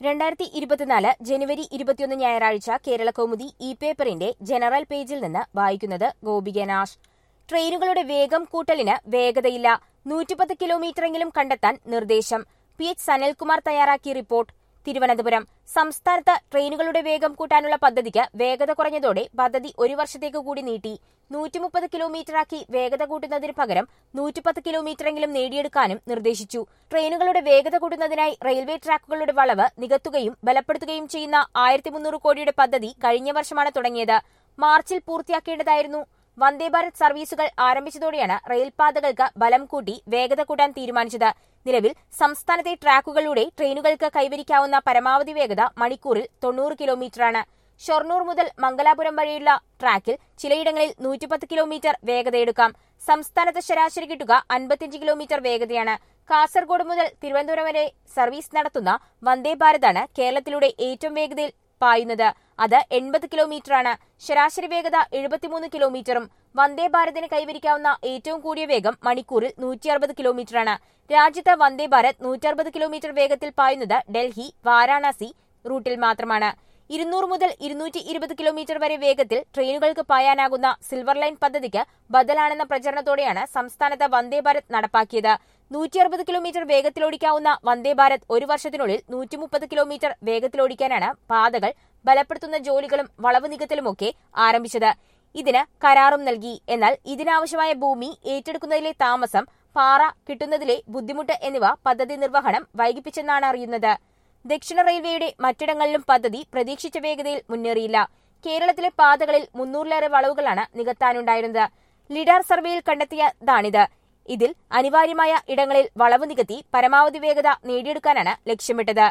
രണ്ടായിരത്തി ഇരുപത്തിനാല് ജനുവരി ഇരുപത്തിയൊന്ന് ഞായറാഴ്ച കേരള കൗമുദി ഇ പേപ്പറിന്റെ ജനറൽ പേജിൽ നിന്ന് വായിക്കുന്നത് ഗോപികനാശ് ട്രെയിനുകളുടെ വേഗം കൂട്ടലിന് വേഗതയില്ല നൂറ്റിപ്പത്ത് കിലോമീറ്ററെങ്കിലും കണ്ടെത്താൻ നിർദ്ദേശം പി എച്ച് സനൽകുമാർ തയ്യാറാക്കിയ റിപ്പോർട്ട് തിരുവനന്തപുരം സംസ്ഥാനത്ത് ട്രെയിനുകളുടെ വേഗം കൂട്ടാനുള്ള പദ്ധതിക്ക് വേഗത കുറഞ്ഞതോടെ പദ്ധതി ഒരു വർഷത്തേക്ക് കൂടി നീട്ടി നൂറ്റിമുപ്പത് കിലോമീറ്ററാക്കി വേഗത കൂട്ടുന്നതിന് പകരം നൂറ്റിപ്പത്ത് കിലോമീറ്ററെങ്കിലും നേടിയെടുക്കാനും നിർദ്ദേശിച്ചു ട്രെയിനുകളുടെ വേഗത കൂട്ടുന്നതിനായി റെയിൽവേ ട്രാക്കുകളുടെ വളവ് നികത്തുകയും ബലപ്പെടുത്തുകയും ചെയ്യുന്ന ആയിരത്തി മുന്നൂറ് കോടിയുടെ പദ്ധതി കഴിഞ്ഞ വർഷമാണ് തുടങ്ങിയത് മാർച്ചിൽ പൂർത്തിയാക്കേണ്ടതായിരുന്നു വന്ദേഭാരത് സർവീസുകൾ ആരംഭിച്ചതോടെയാണ് റെയിൽപാതകൾക്ക് ബലം കൂട്ടി വേഗത കൂട്ടാൻ തീരുമാനിച്ചത് നിലവിൽ സംസ്ഥാനത്തെ ട്രാക്കുകളിലൂടെ ട്രെയിനുകൾക്ക് കൈവരിക്കാവുന്ന പരമാവധി വേഗത മണിക്കൂറിൽ തൊണ്ണൂറ് കിലോമീറ്ററാണ് ഷൊർണൂർ മുതൽ മംഗലാപുരം വരെയുള്ള ട്രാക്കിൽ ചിലയിടങ്ങളിൽ നൂറ്റിപ്പത്ത് കിലോമീറ്റർ വേഗതയെടുക്കാം സംസ്ഥാനത്ത് ശരാശരി കിട്ടുക അൻപത്തിയഞ്ച് കിലോമീറ്റർ വേഗതയാണ് കാസർഗോഡ് മുതൽ തിരുവനന്തപുരം വരെ സർവീസ് നടത്തുന്ന വന്ദേ ഭാരതാണ് കേരളത്തിലൂടെ ഏറ്റവും വേഗതയിൽ പായുന്നത് അത് എൺപത് കിലോമീറ്ററാണ് ശരാശരി വേഗത എഴുപത്തിമൂന്ന് കിലോമീറ്ററും വന്ദേ ഭാരതിന് കൈവരിക്കാവുന്ന ഏറ്റവും കൂടിയ വേഗം മണിക്കൂറിൽ നൂറ്റി അറുപത് കിലോമീറ്ററാണ് രാജ്യത്ത് വന്ദേ ഭാരത് നൂറ്ററുപത് കിലോമീറ്റർ വേഗത്തിൽ പായുന്നത് ഡൽഹി വാരാണസി റൂട്ടിൽ മാത്രമാണ് ഇരുന്നൂറ് മുതൽ ഇരുന്നൂറ്റി ഇരുപത് കിലോമീറ്റർ വരെ വേഗത്തിൽ ട്രെയിനുകൾക്ക് പായാനാകുന്ന സിൽവർ ലൈൻ പദ്ധതിക്ക് ബദലാണെന്ന പ്രചരണത്തോടെയാണ് സംസ്ഥാനത്ത് വന്ദേ ഭാരത് നടപ്പാക്കിയത് നൂറ്റി അറുപത് കിലോമീറ്റർ വേഗത്തിലോടിക്കാവുന്ന വന്ദേ ഭാരത് ഒരു വർഷത്തിനുള്ളിൽ നൂറ്റി മുപ്പത് കിലോമീറ്റർ വേഗത്തിലോടിക്കാനാണ് പാതകൾ ബലപ്പെടുത്തുന്ന ജോലികളും വളവ് നികത്തലുമൊക്കെ ആരംഭിച്ചത് ഇതിന് കരാറും നൽകി എന്നാൽ ഇതിനാവശ്യമായ ഭൂമി ഏറ്റെടുക്കുന്നതിലെ താമസം പാറ കിട്ടുന്നതിലെ ബുദ്ധിമുട്ട് എന്നിവ പദ്ധതി നിർവഹണം വൈകിപ്പിച്ചെന്നാണ് അറിയുന്നത് ദക്ഷിണ റെയിൽവേയുടെ മറ്റിടങ്ങളിലും പദ്ധതി പ്രതീക്ഷിച്ച വേഗതയിൽ മുന്നേറിയില്ല കേരളത്തിലെ പാതകളിൽ മുന്നൂറിലേറെ വളവുകളാണ് നികത്താനുണ്ടായിരുന്നത് ലിഡാർ സർവേയിൽ കണ്ടെത്തിയതാണിത് ഇതിൽ അനിവാര്യമായ ഇടങ്ങളിൽ വളവ് നികത്തി പരമാവധി വേഗത നേടിയെടുക്കാനാണ് ലക്ഷ്യമിട്ടത്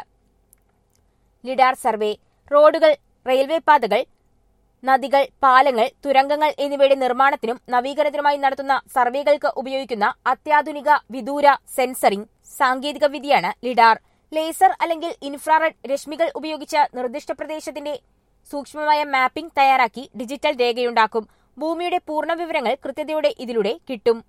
ലിഡാർ സർവേ റോഡുകൾ റെയിൽവേ പാതകൾ നദികൾ പാലങ്ങൾ തുരങ്കങ്ങൾ എന്നിവയുടെ നിർമ്മാണത്തിനും നവീകരണത്തിനുമായി നടത്തുന്ന സർവേകൾക്ക് ഉപയോഗിക്കുന്ന അത്യാധുനിക വിദൂര സെൻസറിംഗ് സാങ്കേതിക വിദ്യയാണ് ലിഡാർ ലേസർ അല്ലെങ്കിൽ ഇൻഫ്രാറെഡ് രശ്മികൾ ഉപയോഗിച്ച് നിർദ്ദിഷ്ട പ്രദേശത്തിന്റെ സൂക്ഷ്മമായ മാപ്പിംഗ് തയ്യാറാക്കി ഡിജിറ്റൽ രേഖയുണ്ടാക്കും ഭൂമിയുടെ പൂർണ്ണ വിവരങ്ങൾ കൃത്യതയോടെ ഇതിലൂടെ കിട്ടും